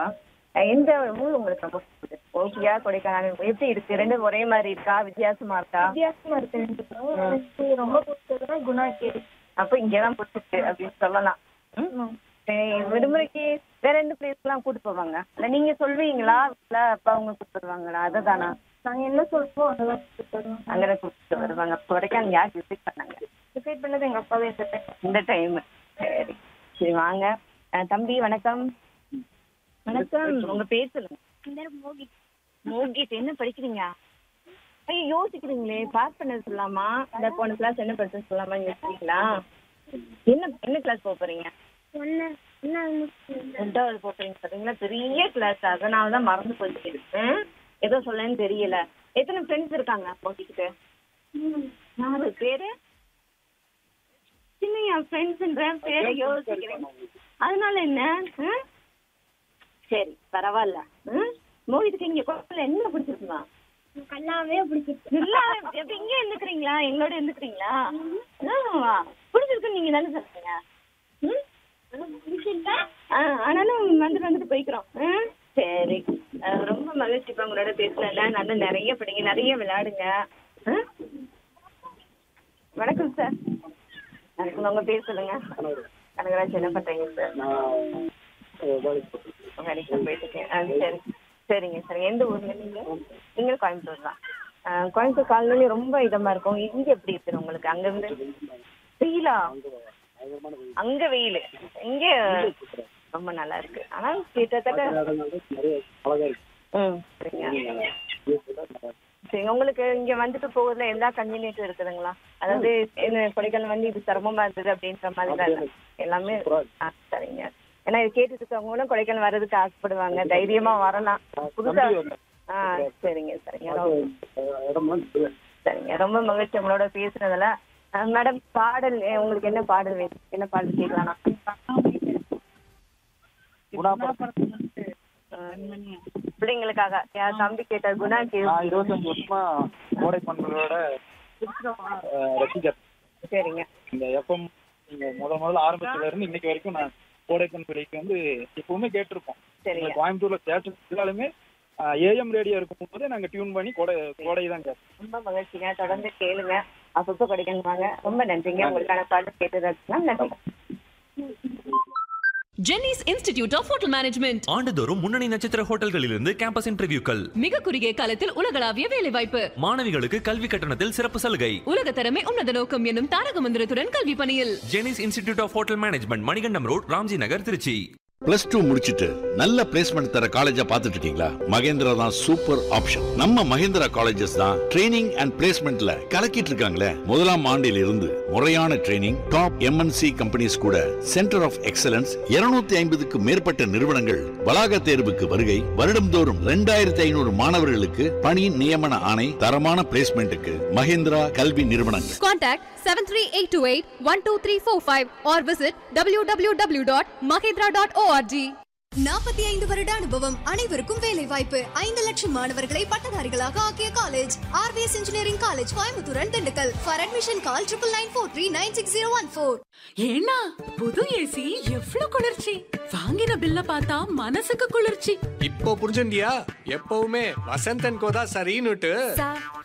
கண்டிப்பா அஹ் எந்த ஊர் உங்களுக்கு ரொம்ப பிடிச்சது ஓகேயா கொடைக்கானல் எப்படி இருக்கு ரெண்டும் ஒரே மாதிரி இருக்கா வித்தியாசமா இருக்கா வித்தியாசமா இருக்கு ரெண்டுக்கும் எனக்கு ரொம்ப பிடிச்சதுன்னா குணா கேரி அப்ப இங்கதான் பிடிச்சிருக்கு அப்படின்னு சொல்லலாம் ம்? சரி, விடுமுறைக்கு வேற எந்த பிளேஸ்க்குலாம் கூட்டு போவாங்க இல்ல நீங்க சொல்வீங்களா இல்ல அப்பா அவங்க கூட்டு வருவாங்களா அதுதானா நாங்க என்ன சொல்றோம் அதெல்லாம் கூப்பிட்டு வருவோம் அங்கே கூப்பிட்டு வருவாங்க கொடைக்கானல் யார் விசிட் பண்ணாங்க டிசைட் பண்ணது எங்க அப்பாவே இந்த time. இந்த டைம் சரி சரி வாங்க அஹ் தம்பி வணக்கம் வணக்கம் உங்க பேர் சொல்லுங்க மோகித் என்ன படிக்கிறீங்க ஐயோ யோசிக்கிறீங்களே பாஸ் பண்ணது சொல்லாமா இந்த போன கிளாஸ் என்ன படிச்சது சொல்லாமா யோசிக்கிறீங்களா என்ன என்ன கிளாஸ் போக போறீங்க ரெண்டாவது போறீங்க பாத்தீங்களா பெரிய கிளாஸ் அதனால தான் மறந்து போச்சு ம்? ஏதோ சொல்லன்னு தெரியல எத்தனை ஃப்ரெண்ட்ஸ் இருக்காங்க மோகித்துக்கு யாரு பேரு சின்ன என் ஃப்ரெண்ட்ஸ்ன்ற பேரை யோசிக்கிறேன் அதனால என்ன ம்? சரி பரவாயில்ல ம்? மோகித்துக்கு இங்க கோயில்ல என்ன பிடிச்சிருக்குமா எல்லாமே பிடிச்சிருக்கு எல்லாமே எப்ப இங்க இருந்துக்கிறீங்களா எங்களோட இருந்துக்கிறீங்களா ஆமா. பிடிச்சிருக்குன்னு நீங்க தானே சொல்றீங்க ம்? ஆ, ஆனாலும் வந்துட்டு வந்துட்டு போய்க்கிறோம் ம்? சரி அஹ் ரொம்ப மகிழ்ச்சி இப்ப உங்களோட பேசுனதுல நல்லா நிறைய படிங்க நிறைய விளையாடுங்க ம்? வணக்கம் சார் வணக்கம் உங்க பேர் சொல்லுங்க கனகராஜ் என்ன பண்றீங்க சார் வேலைக்கு போயிட்டு இருக்கேன் ஆ, சரி சரிங்க சரிங்க எந்த ஊர்ல நீங்க நீங்க கோயம்புத்தூர் தான் ஆ, கோயம்புத்தூர் காலநிலை ரொம்ப இதமா இருக்கும் இங்க எப்படி இருக்கு உங்களுக்கு அங்க இருந்து வெயிலா அங்க வெயில் இங்க ரொம்ப நல்லா இருக்கு ஆனா கிட்டத்தட்ட ம் சரிங்க சரிங்க உங்களுக்கு இங்க வந்துட்டு போகுதுல எல்லா கன்வீனியன்ஸும் இருக்குதுங்களா அதாவது என்ன கொடைக்கானல் வந்து இது சிரமமா இருந்தது அப்படின்ற மாதிரி தான் இல்ல. எல்லாமே ஆ சரிங்க ஏன்னா இது கேட்டுட்டு இருக்கவங்களும் கொடைக்கானல் வர்றதுக்கு ஆசைப்படுவாங்க தைரியமா வரலாம் புதுசா ஆ சரிங்க சரிங்க ரொம்ப சரிங்க ரொம்ப மகிழ்ச்சி உங்களோட பேசுனதுல மேடம் பாடல் அஹ், உங்களுக்கு என்ன பாடல் வேணும் என்ன பாடல் கேட்கலாம் பிள்ளைங்களுக்காக என் தம்பி கேட்ட குணா கே நான் இருபத்தஞ்சு வருஷமா கோடை பண்புகளோட ரசிகர் சரிங்க இந்த எஃப்எம் நீங்க முத முதல்ல ஆரம்பிச்சதுல இருந்து இன்னைக்கு வரைக்கும் நான் கோடை பண்புலைக்கு வந்து எப்பவுமே கேட்டிருப்போம் சரிங்க இந்த கோயம்புத்தூர்ல தேட்டர் இருந்தாலுமே ஏஎம் ரேடியோ இருக்கும் போதே நாங்க டியூன் பண்ணி கோடை கோடை தான் கேட்போம் ரொம்ப மகிழ்ச்சிங்க தொடர்ந்து கேளுங்க அப்பப்போ கிடைக்கணும் வாங்க ரொம்ப நன்றிங்க உங்களுக்கான பாடல் கேட்டதுக்கு நன்றி Jenneys institute of hotel management ஆண்டுதோறும் முன்னணி நட்சத்திர ஹோட்டல்களிலிருந்து கேம்பஸ் இன்டர்வியூக்கள் மிக குறுகிய காலத்தில் உலகளாவிய வேலைவாய்ப்பு மாணவிகளுக்கு கல்வி கட்டணத்தில் சிறப்பு சலுகை உலக தரமே உன்னத நோக்கம் என்னும் தாரக மந்திரத்துடன் கல்வி பணியில் Jenneys institute of hotel management Manikandam road Ramji Nagar Trichy plus two முடிச்சிட்டு நல்ல பிளேஸ்மெண்ட் தர காலேஜா பார்த்துட்டு இருக்கீங்களா மகேந்திரா தான் சூப்பர் ஆப்ஷன் நம்ம மகேந்திரா காலேஜஸ் தான் ட்ரைனிங் அண்ட் பிளேஸ்மெண்ட்ல கலக்கிட்டு இருக்காங்களே முதலாம் ஆண்டில் இருந்து முறையான ட்ரைனிங் டாப் எம்என்சி கம்பெனிஸ் கூட சென்டர் ஆஃப் எக்ஸலன்ஸ் 250 ஐம்பதுக்கு மேற்பட்ட நிறுவனங்கள் வளாக தேர்வுக்கு வருகை வருடம்தோறும் ரெண்டாயிரத்தி ஐநூறு மாணவர்களுக்கு பணி நியமன ஆணை தரமான பிளேஸ்மெண்ட்டுக்கு மகேந்திரா கல்வி நிறுவனங்கள் Contact 73828-12345 or visit www.mahindra.org. நாற்பத்தி ஐந்து வருட அனுபவம் அனைவருக்கும் வேலை வாய்ப்பு ஐந்து லட்சம் மாணவர்களை பட்டதாரிகளாக ஆக்கிய college RVS engineering college Coimbatore and Dindigul for admission call triple nine four three nine six zero one four ஏன்னா புது ஏசி எவ்ளோ குளிர்ச்சி வாங்கின பில்ல பார்த்தா மனசுக்கு குளிர்ச்சி இப்போ புரிஞ்சுண்டியா எப்பவுமே வசந்தன் கோதா சரின்னுட்டு